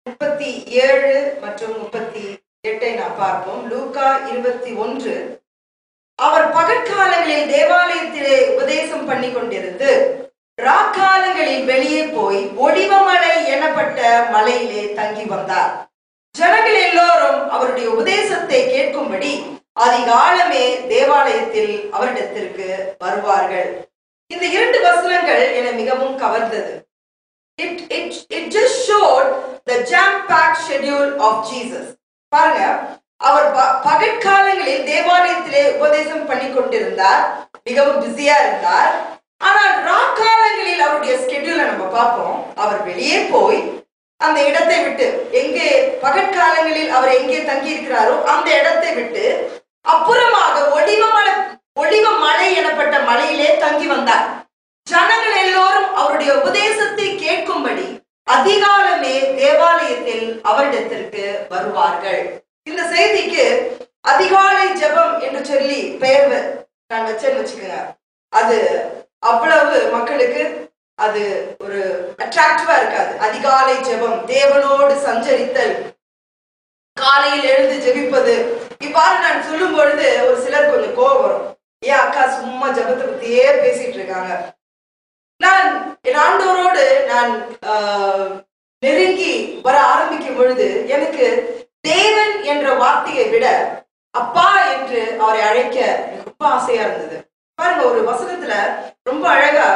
முப்பத்தி ஏழு மற்றும் முப்பத்தி எட்டை நாம் பார்ப்போம் லூக்கா இருபத்தி ஒன்று அவர் பகற்காலங்களில் தேவாலயத்திலே உபதேசம் பண்ணி கொண்டிருந்து ராக்காலங்களில் வெளியே போய் ஒளிவமலை எனப்பட்ட மலையிலே தங்கி வந்தார் ஜனங்கள் எல்லோரும் அவருடைய உபதேசத்தை கேட்கும்படி அதிகாலமே தேவாலயத்தில் அவரிடத்திற்கு வருவார்கள் இந்த இரண்டு வசனங்கள் என மிகவும் கவர்ந்தது it it it just showed the jam packed schedule of Jesus பாருங்க அவர் ப- பகற்காலங்களில் தேவாலயத்திலே உபதேசம் பண்ணி கொண்டிருந்தார் மிகவும் பிஸியா இருந்தார் ஆனால் ராக்காலங்களில் அவருடைய ஸ்கெடியூலை நம்ம பார்ப்போம் அவர் வெளியே போய் அந்த இடத்தை விட்டு எங்கே பகற்காலங்களில் அவர் எங்கே தங்கி இருக்கிறாரோ அந்த இடத்தை விட்டு அப்புறமாக ஒளிவமலை ஒளிவ மலை எனப்பட்ட மலையிலே தங்கி வந்தார் ஜனங்கள் எல்லோரும் அவருடைய உபதேசத்தை கேட்கும்படி அதிகாலமே தேவாலயத்தில் அவரிடத்திற்கு வருவார்கள் இந்த செய்திக்கு அதிகாலை ஜெபம் என்று சொல்லி பெயர் வ- நான் வச்சேன்னு வச்சுக்கோங்க அது அவ்வளவு மக்களுக்கு அது ஒரு அட்ராக்டிவா இருக்காது அதிகாலை ஜெபம் தேவனோடு சஞ்சரித்தல் காலையில் எழுந்து ஜெபிப்பது இவ்வாறு நான் சொல்லும் பொழுது ஒரு சிலர் கொஞ்சம் கோவம் வரும் ஏன் அக்கா சும்மா ஜெபத்தை பத்தியே பேசிட்டு இருக்காங்க நான் என் ஆண்டவரோடு நான் ஆஹ், நெருங்கி வர ஆரம்பிக்கும் பொழுது எனக்கு தேவன் என்ற வார்த்தையை விட அப்பா என்று அவரை அழைக்க எனக்கு ரொம்ப ஆசையா இருந்தது பாருங்க ஒரு வசனத்துல ரொம்ப அழகா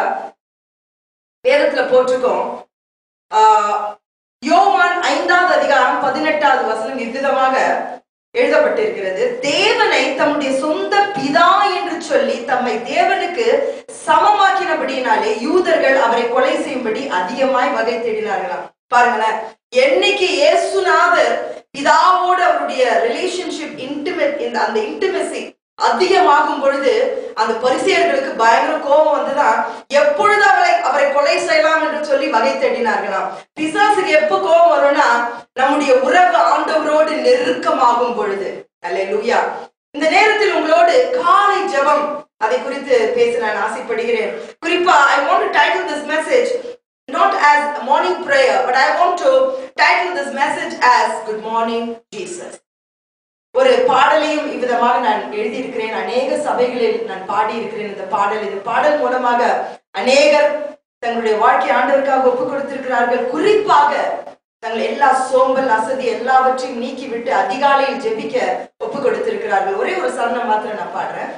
வேதத்துல போட்டிருக்கோம் ஆஹ், யோவான் ஐந்தாவது அதிகாரம் பதினெட்டாவது வசனம் இவ்விதமாக எழுதப்பட்டிருக்கிறது தேவனை தம்முடைய சொந்த பிதா என்று சொல்லி தம்மை தேவனுக்கு சமமாக்கினபடியினாலே யூதர்கள் அவரை கொலை செய்யும்படி அதிகமாய் வகை தேடினார்களாம் பாருங்களேன் என்னைக்கு இயேசுநாதர் பிதாவோடு அவருடைய ரிலேஷன்ஷிப் இன்டிமேட் இந்த அந்த இன்டிமெசி அதிகமாகும் பொழுது அந்த பரிசெயர்களுக்கு பயங்கர கோபம் வந்துதான் எப்பொழுது அவரை அவரை கொலை செய்யலாம் என்று சொல்லி வகை தேடினார்களாம் பிசாசுக்கு எப்ப கோபம் வரும்னா நம்முடைய உறவு ஆண்டவரோடு நெருக்கமாகும் பொழுது அல்லேலூயா இந்த நேரத்தில் உங்களோடு காலை ஜெபம் அதை குறித்து பேச நான் ஆசைப்படுகிறேன் குறிப்பா I want to title this message not as a morning prayer but i want to title this message as good morning jesus ஒரு பாடலையும் இவ்விதமாக நான் எழுதியிருக்கிறேன் அநேக சபைகளில் நான் பாடியிருக்கிறேன் இந்த பாடல் இந்த பாடல் மூலமாக அநேகர் தங்களுடைய வாழ்க்கை ஆண்டவருக்காக ஒப்பு கொடுத்திருக்கிறார்கள் குறிப்பாக தங்கள் எல்லா சோம்பல் அசதி எல்லாவற்றையும் நீக்கிவிட்டு அதிகாலையில் ஜெபிக்க ஒப்பு கொடுத்திருக்கிறார்கள் ஒரே ஒரு சரணம் மாத்திரம் நான் பாடுறேன்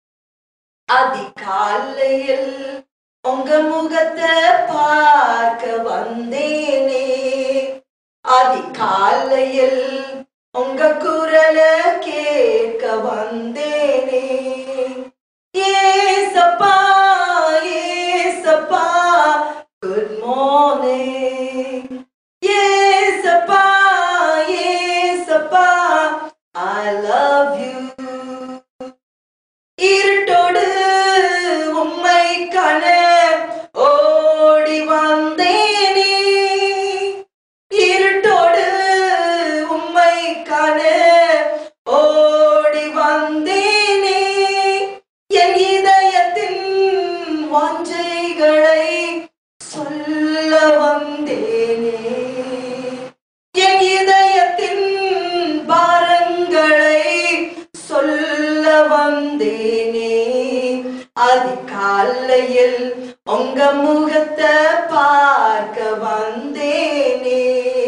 அதிகாலையில் உங்க முகத்தை பார்க்க வந்தேனே அதிகாலையில் உங்க குரல கேட்க வந்தேனே ஏசப்பா ஏசப்பா குட் மார்னிங் ஏசப்பா ஏசப்பா ஐ லவ் யூ இருட்டோடு உம்மை காண ஓடி வந்தேனே இருட்டோடு உம்மை காண ஓடி வந்தேனே என் இதயத்தின் வாஞ்சைகளை சொல்ல வந்தேனே என் இதயத்தின் பாரங்களை சொல்ல வந்தேனே அதிகாலையில் உங்க முகத்தை பார்க்க வந்தேனே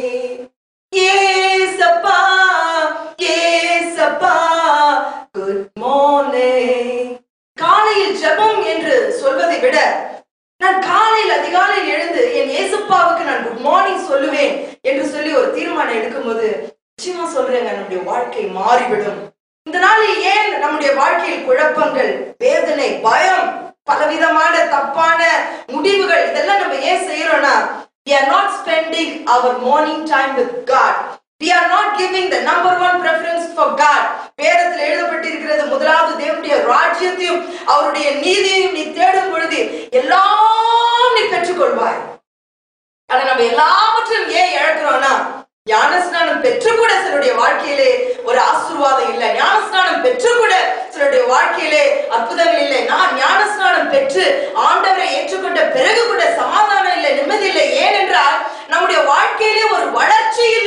ஏசப்பா ஏசப்பா குட் மார்னிங் காலையில் ஜெபம் என்று சொல்வதை விட நான் காலையில் அதிகாலையில் எழுந்து என் ஏசப்பாவுக்கு நான் குட் மார்னிங் சொல்லுவேன் என்று சொல்லி ஒரு தீர்மானம் எடுக்கும்போது நிச்சயமா சொல்றேங்க நம்முடைய வாழ்க்கை மாறிவிடும் இந்த நாளில் ஏன் நம்முடைய வாழ்க்கையில் குழப்பங்கள் வேதனை பயம் பலவிதமான தப்பான முடிவுகள் இதெல்லாம் நம்ம ஏன் செய்யறோம்னா we are not spending our morning time with God we are not giving the number one preference for God வேதத்தில் எழுதப்பட்டிருக்கிறது முதலாவது தேவனுடைய ராஜ்யத்தையும் அவருடைய நீதியையும் நீ தேடும் பொழுது எல்லாம் நீ பெற்றுக்கொள்வாய் ஆனா நம்ம எல்லாவற்றையும் ஏன் இழக்கிறோம்னா ஞானஸ்நானம் பெற்று கூட சிலருடைய வாழ்க்கையிலே ஒரு ஆசீர்வாதம் இல்லை ஞானஸ்நானம் பெற்று கூட சிலருடைய வாழ்க்கையிலே அற்புதங்கள் இல்லை நான் ஞானஸ்நானம் பெற்று ஆண்டவரை ஏற்றுக்கொண்ட பிறகு கூட சமாதானம் இல்லை நிம்மதி இல்லை ஏனென்றால் நம்முடைய வாழ்க்கையிலே ஒரு வளர்ச்சி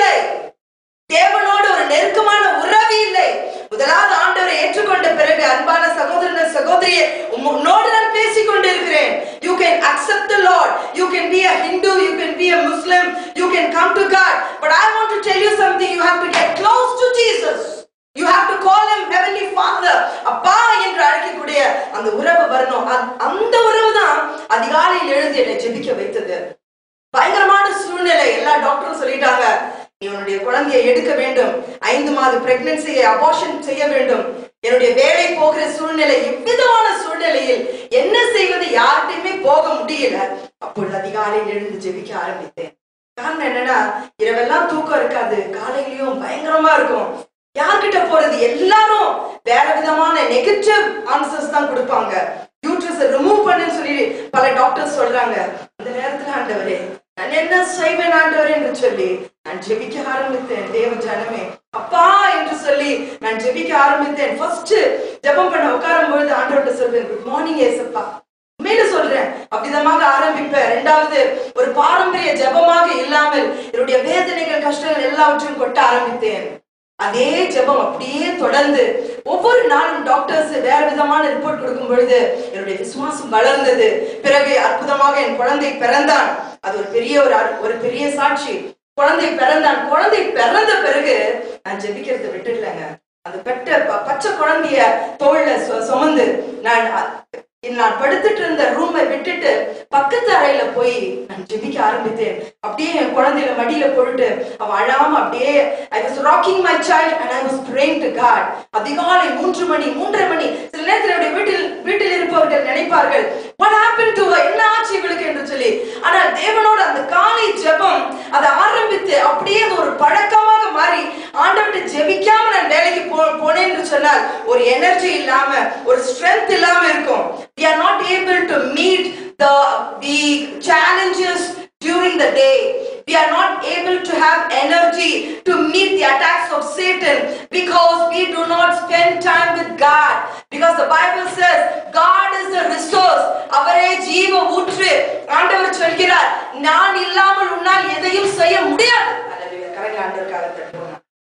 குழந்தையை எடுக்க வேண்டும் ஐந்து மாத பிரெக்னன்சியை அபார்ஷன் செய்ய வேண்டும் என்னுடைய வேலை போகிற சூழ்நிலை எவ்விதமான சூழ்நிலையில் என்ன செய்வது யார்கிட்டயுமே போக முடியல அப்பொழுது அதிகாலையில் எழுந்து ஜெபிக்க ஆரம்பித்தேன் காரணம் என்னன்னா இரவெல்லாம் தூக்கம் இருக்காது காலையிலயும் பயங்கரமா இருக்கும் யார்கிட்ட போறது எல்லாரும் வேற விதமான நெகட்டிவ் ஆன்சர்ஸ் தான் கொடுப்பாங்க யூட்ரஸ் ரிமூவ் பண்ணுன்னு சொல்லி பல டாக்டர்ஸ் சொல்றாங்க அந்த நேரத்துல ஆண்டவரே நான் என்ன செய்வேன் ஆண்டவரே என்று சொல்லி நான் ஜெபிக்க ஆரம்பித்தேன் தேவ ஜனமே அப்பா என்று சொல்லி நான் ஜெபிக்க ஆரம்பித்தேன் ஃபர்ஸ்ட் ஜெபம் பண்ண உட்காரும் பொழுது ஆண்டவர்கிட்ட சொல்வேன் குட் மார்னிங் ஏசப்பா உண்மையில சொல்றேன் அவ்விதமாக ஆரம்பிப்பேன் ரெண்டாவது ஒரு பாரம்பரிய ஜெபமாக இல்லாமல் என்னுடைய வேதனைகள் கஷ்டங்கள் எல்லாவற்றையும் கொட்ட ஆரம்பித்தேன் அதே ஜெபம் அப்படியே தொடர்ந்து ஒவ்வொரு நாளும் டாக்டர்ஸ் வேற விதமான ரிப்போர்ட் கொடுக்கும் பொழுது என்னுடைய விசுவாசம் வளர்ந்தது பிறகு அற்புதமாக என் குழந்தை பிறந்தான் அது ஒரு பெரிய ஒரு அற்- ஒரு பெரிய சாட்சி குழந்தை பிறந்தான் குழந்தை பிறந்த பிறகு நான் ஜெபிக்கிறதை விட்டுடலங்க அந்த பெட்ட ப- பச்சை குழந்தைய தோல்ல சு- சுமந்து நான் அ- நான் படுத்துட்டு இருந்த ரூமை விட்டுட்டு பக்கத்து அறையில போய் நான் ஜெபிக்க ஆரம்பித்தேன் அப்படியே என் குழந்தையில மடியில போட்டுட்டு அவ அழாம அப்படியே I was rocking my child and I was praying to God அதிகாலை மூன்று மணி மூன்றரை மணி சில நேரத்தில் என்னுடைய வீட்டில் வீட்டில் இருப்பவர்கள் நினைப்பார்கள் what happened to her என்ன ஆச்சு இவளுக்கு என்று சொல்லி ஆனால் தேவனோட அந்த காலை ஜெபம் அதை ஆரம்பித்து அப்படியே அது ஒரு பழக்கமாக மாறி ஆண்டவர்கிட்ட ஜெபிக்காம நான் வேலைக்கு போ போனேன் என்று சொன்னால் ஒரு எனர்ஜி இல்லாம ஒரு ஸ்ட்ரென்த் இல்லாம இருக்கும் we are not able to meet the the challenges during the day we are not able to have energy to meet the attacks of satan because we do not spend time with god because the bible says god is the resource அவரே ஜீவ ஊற்று ஆண்டவர் சொல்கிறார் நான் இல்லாமல் உன்னால் எதையும் செய்ய முடியாது அல்லேலூயா கரங்கள் ஆண்டவருக்காக தட்டுவோம்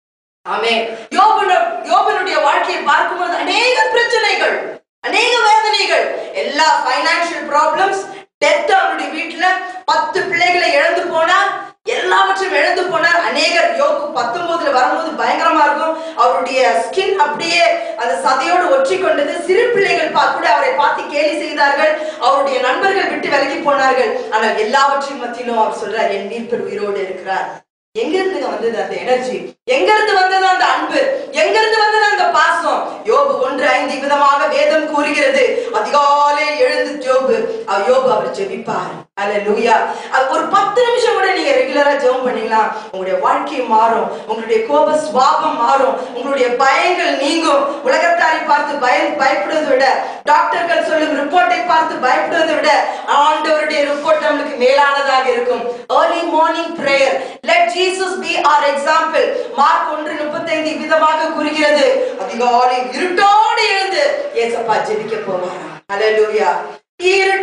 ஆமே யோபனு யோபனுடைய வாழ்க்கையை பார்க்கும்போது அநேக பிரச்சனைகள் அநேக வேதனைகள் எல்லா ஃபைனான்சியல் ப்ராப்ளம்ஸ் டெத் அவருடைய வீட்டுல பத்து பிள்ளைகளை இழந்து போனார் எல்லாவற்றையும் இழந்து போனார் அநேகர் யோபு பத்தொன்பதுல வரும்போது பயங்கரமா இருக்கும் அவருடைய ஸ்கின் அப்படியே அந்த சதையோடு ஒற்றி கொண்டது சிறு பிள்ளைகள் பா- கூட அவரை பார்த்து கேலி செய்தார்கள் அவருடைய நண்பர்கள் விட்டு விலகி போனார்கள் ஆனால் எல்லாவற்றையும் மத்தியிலும் அவர் சொல்றார் என் மீட்பர் உயிரோடு இருக்கிறார் எங்க இருந்து வந்தது அந்த எனர்ஜி எங்க இருந்து வந்தது அந்த அன்பு எங்க இருந்து வந்தது அந்த பாசம் யோபு ஒன்று ஐந்து விதமாக வேதம் கூறுகிறது அதிகாலை எழுந்து ஜோபு அவர் யோபு அவர் ஜெபிப்பார் அல்லேலூயா அது ஒரு பத்து நிமிஷம் கூட நீங்க ரெகுலரா ஜெபம் பண்ணீங்களா உங்களுடைய வாழ்க்கை மாறும் உங்களுடைய கோப சுவாபம் மாறும் உங்களுடைய பயங்கள் நீங்கும் உலகத்தாரை பார்த்து பய பயப்படுவதை விட டாக்டர்கள் சொல்லும் ரிப்போர்ட்டை பார்த்து பயப்படுவதை விட ஆண்டவருடைய ரிப்போர்ட் நம்மளுக்கு மேலானதாக இருக்கும் early morning prayer let jesus be our example Mark ஒன்று முப்பத்தைந்து விதமாக கூறுகிறது அதிகாலை இருட்டோடு எழுந்து ஏசப்பா ஜெபிக்க போவாராம் ஹalleluya இருட்டு